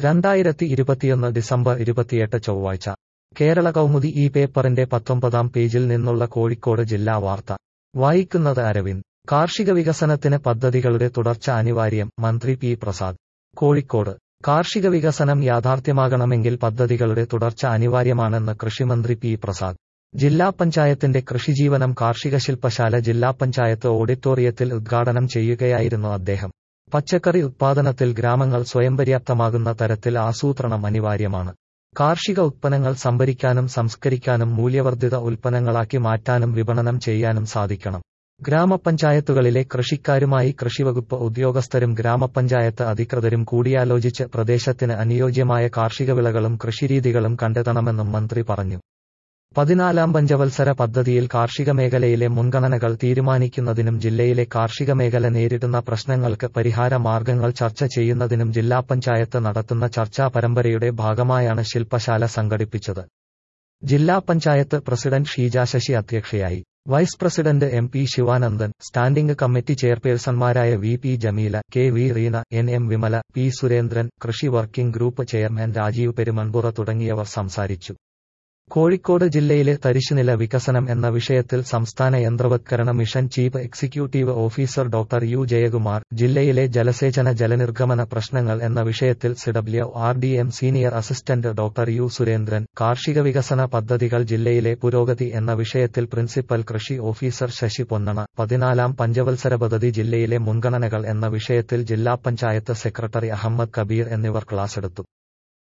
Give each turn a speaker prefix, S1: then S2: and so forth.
S1: രണ്ടായിരത്തി ഇരുപത്തിയൊന്ന് ഡിസംബർ ഇരുപത്തിയെട്ട് ചൊവ്വാഴ്ച കേരള കൗമുദി ഈ പേപ്പറിന്റെ പത്തൊമ്പതാം പേജിൽ നിന്നുള്ള കോഴിക്കോട് ജില്ലാ വാർത്ത വായിക്കുന്നത് അരവിന്ദ് കാർഷിക വികസനത്തിന് പദ്ധതികളുടെ തുടർച്ച അനിവാര്യം മന്ത്രി പി പ്രസാദ് കോഴിക്കോട് കാർഷിക വികസനം യാഥാർത്ഥ്യമാകണമെങ്കിൽ പദ്ധതികളുടെ തുടർച്ച അനിവാര്യമാണെന്ന് കൃഷിമന്ത്രി പി പ്രസാദ് ജില്ലാ പഞ്ചായത്തിന്റെ കൃഷിജീവനം കാർഷിക ശില്പശാല ജില്ലാ പഞ്ചായത്ത് ഓഡിറ്റോറിയത്തിൽ ഉദ്ഘാടനം ചെയ്യുകയായിരുന്നു അദ്ദേഹം പച്ചക്കറി ഉത്പാദനത്തിൽ ഗ്രാമങ്ങൾ സ്വയം പര്യാപ്തമാകുന്ന തരത്തിൽ ആസൂത്രണം അനിവാര്യമാണ് കാർഷിക ഉത്പന്നങ്ങൾ സംഭരിക്കാനും സംസ്കരിക്കാനും മൂല്യവർദ്ധിത ഉൽപ്പന്നങ്ങളാക്കി മാറ്റാനും വിപണനം ചെയ്യാനും സാധിക്കണം ഗ്രാമപഞ്ചായത്തുകളിലെ കൃഷിക്കാരുമായി കൃഷിവകുപ്പ് ഉദ്യോഗസ്ഥരും ഗ്രാമപഞ്ചായത്ത് അധികൃതരും കൂടിയാലോചിച്ച് പ്രദേശത്തിന് അനുയോജ്യമായ കാർഷിക വിളകളും കൃഷിരീതികളും കണ്ടെത്തണമെന്നും മന്ത്രി പറഞ്ഞു പതിനാലാം പഞ്ചവത്സര പദ്ധതിയിൽ കാർഷിക മേഖലയിലെ മുൻഗണനകൾ തീരുമാനിക്കുന്നതിനും ജില്ലയിലെ കാർഷിക മേഖല നേരിടുന്ന പ്രശ്നങ്ങൾക്ക് പരിഹാര മാർഗങ്ങൾ ചർച്ച ചെയ്യുന്നതിനും ജില്ലാ പഞ്ചായത്ത് നടത്തുന്ന ചർച്ചാ പരമ്പരയുടെ ഭാഗമായാണ് ശില്പശാല സംഘടിപ്പിച്ചത് ജില്ലാ പഞ്ചായത്ത് പ്രസിഡന്റ് ഷീജ ശശി അധ്യക്ഷയായി vice president M P Sivanandan standing committee ചെയർപേഴ്സൺമാരായ V P Jameela K V Reena N M Vimala P Surendran കൃഷി working group chairman Rajeev Perumanpura തുടങ്ങിയവർ സംസാരിച്ചു കോഴിക്കോട് ജില്ലയിലെ തരിശുനില വികസനം എന്ന വിഷയത്തിൽ സംസ്ഥാന യന്ത്രവത്കരണ mission chief executive officer doctor U Jayakumar ജില്ലയിലെ ജലസേചന ജലനിർഗമന പ്രശ്നങ്ങൾ എന്ന വിഷയത്തിൽ C W R D M senior assistant doctor U Surendran കാർഷിക വികസന പദ്ധതികൾ ജില്ലയിലെ പുരോഗതി എന്ന വിഷയത്തിൽ പ്രിൻസിപ്പൽ കൃഷി ഓഫീസർ ശശി പൊന്നണ പതിനാലാം പഞ്ചവത്സര പദ്ധതി ജില്ലയിലെ മുൻഗണനകൾ എന്ന വിഷയത്തിൽ ജില്ലാ പഞ്ചായത്ത് സെക്രട്ടറി അഹമ്മദ് കബീർ എന്നിവർ ക്ലാസെടുത്തു